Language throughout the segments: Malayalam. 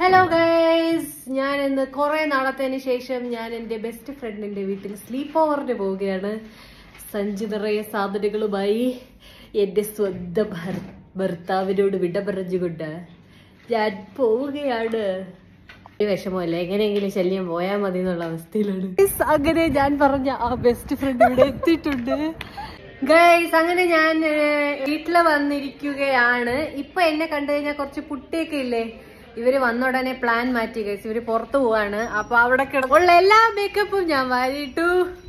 ഹലോ ഗൈസ് ഞാൻ ഇന്ന് കുറെ നാളത്തിന് ശേഷം ഞാൻ എന്റെ ബെസ്റ്റ് ഫ്രണ്ടിന്റെ വീട്ടിൽ സ്ലീപ്പ് ഓവറിന് പോവുകയാണ് സഞ്ചി നിറയെ സാധനങ്ങളുമായി എന്റെ സ്വന്തം ഭർ- ഭർത്താവിനോട് വിട പറഞ്ഞുകൊണ്ട് ഞാൻ പോവുകയാണ് ഒരു വിഷമമല്ല എങ്ങനെയെങ്കിലും ശല്യം പോയാൽ മതി എന്നുള്ള അവസ്ഥയിലാണ് Guys, അങ്ങനെ ഞാൻ പറഞ്ഞ ആ ബെസ്റ്റ് ഫ്രണ്ട് ഇവിടെ എത്തിയിട്ടുണ്ട് ഗൈസ് അങ്ങനെ ഞാൻ ഏഹ്, വീട്ടില് വന്നിരിക്കുകയാണ് ഇപ്പൊ എന്നെ കണ്ടു കഴിഞ്ഞാൽ കുറച്ച് പുട്ടിയൊക്കെ ഇല്ലേ ഇവര് വന്ന ഉടനെ പ്ലാൻ മാറ്റി ഗൈസ് ഇവര് പുറത്തു പോവാണ് അപ്പൊ അവിടെ കിട- ഉള്ള എല്ലാ മേക്കപ്പും ഞാൻ വാരിയിട്ടു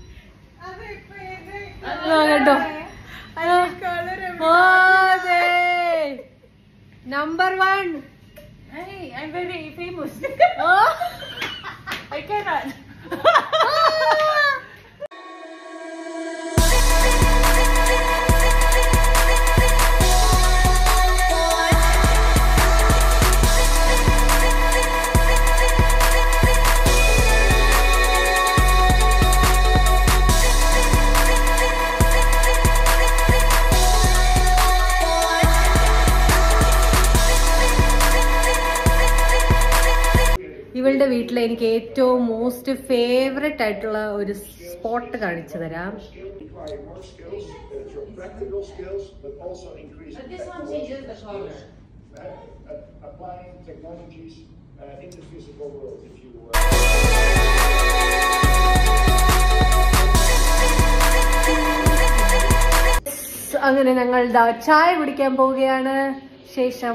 ആ, കണ്ടോ number one Hey, I'm very famous. ഓ I cannot. ഇവളുടെ വീട്ടിൽ എനിക്ക് ഏറ്റവും മോസ്റ്റ് ഫേവററ്റ് ആയിട്ടുള്ള ഒരു സ്പോട്ട് കാണിച്ചു തരാം require more skills, uh, so practical skills, but also increase technology. Uh, uh, applying technologies uh, in the physical world, if you uh, അങ്ങനെ ഞങ്ങൾ ദാ ചായ കുടിക്കാൻ പോവുകയാണ് ശേഷം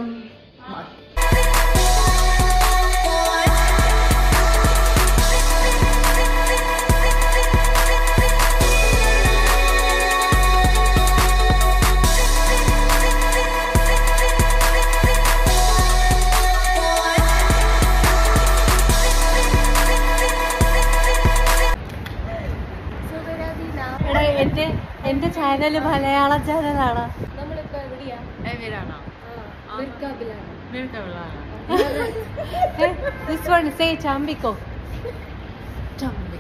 എടാ എന്റെ എന്റെ ചാനല് മലയാള ചാനലാണ് നമ്മളിപ്പോ എവിടെയാ എവിടാണോ മിർക്കാബിലാണ് മിർക്കവിളാണ് ദിസ് വൺ സേ ചാമ്പിക്കോ ചാമ്പി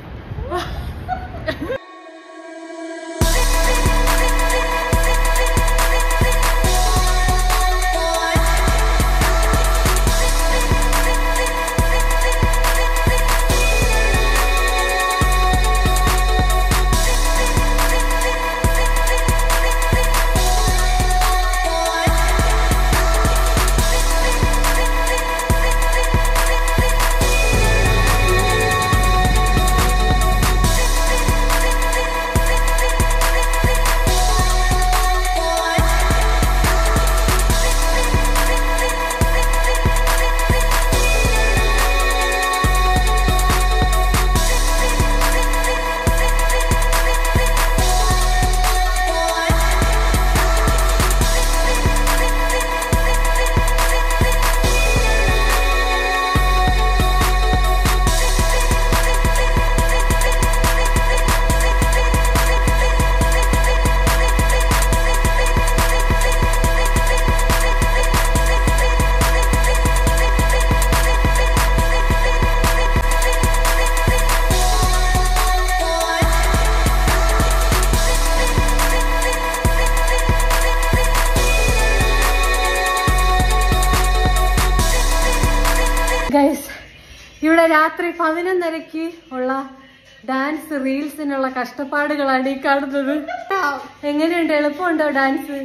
ഗൈസ് ഇവിടെ രാത്രി പതിനൊന്നരക്ക് ഉള്ള ഡാൻസ് റീൽസിനുള്ള കഷ്ടപ്പാടുകളാണ് ഈ കാണുന്നത് എങ്ങനെയുണ്ട് എളുപ്പമുണ്ടോ ഡാൻസ്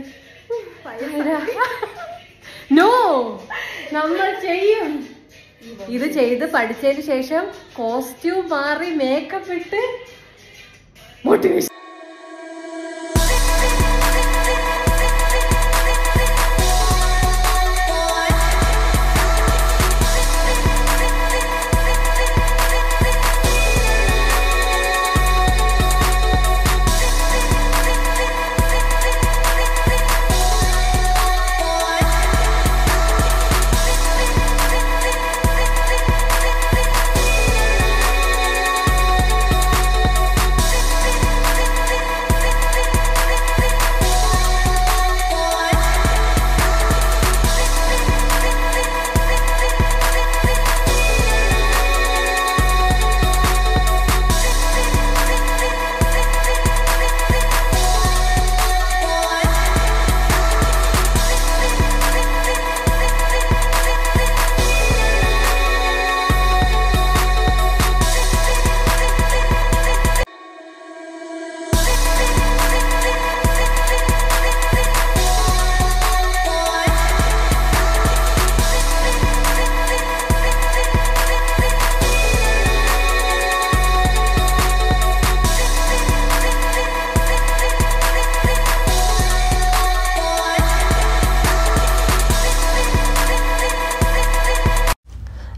നോ നമ്മൾ ചെയ്യും ഇത് ചെയ്ത് പഠിച്ചതിന് ശേഷം കോസ്റ്റ്യൂം മാറി മേക്കപ്പ് ഇട്ട് മോട്ടിവേഷൻ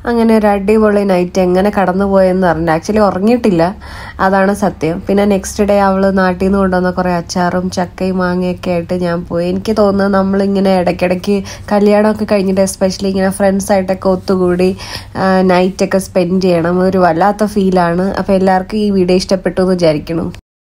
അങ്ങനെ ഒരു അടിപൊളി നൈറ്റ് എങ്ങനെ കടന്നു പോയെന്ന് അറിഞ്ഞു ആക്ച്വലി ഉറങ്ങിയിട്ടില്ല അതാണ് സത്യം പിന്നെ നെക്സ്റ്റ് ഡേ അവള് നാട്ടിൽ നിന്ന് കൊണ്ടുവന്ന കുറെ അച്ചാറും ചക്കയും മാങ്ങയൊക്കെ ആയിട്ട് ഞാൻ പോയി എനിക്ക് തോന്നുന്നത് നമ്മളിങ്ങനെ ഇടയ്ക്കിടയ്ക്ക് കല്യാണമൊക്കെ കഴിഞ്ഞിട്ട് എസ്പെഷ്യലി ഇങ്ങനെ ഫ്രണ്ട്സ് ആയിട്ടൊക്കെ ഒത്തുകൂടി നൈറ്റ് ഒക്കെ സ്പെൻഡ് ചെയ്യണം ഒരു വല്ലാത്ത ഫീലാണ് അപ്പോൾ എല്ലാവർക്കും ഈ വീഡിയോ ഇഷ്ടപ്പെട്ടു എന്ന് വിചാരിക്കണം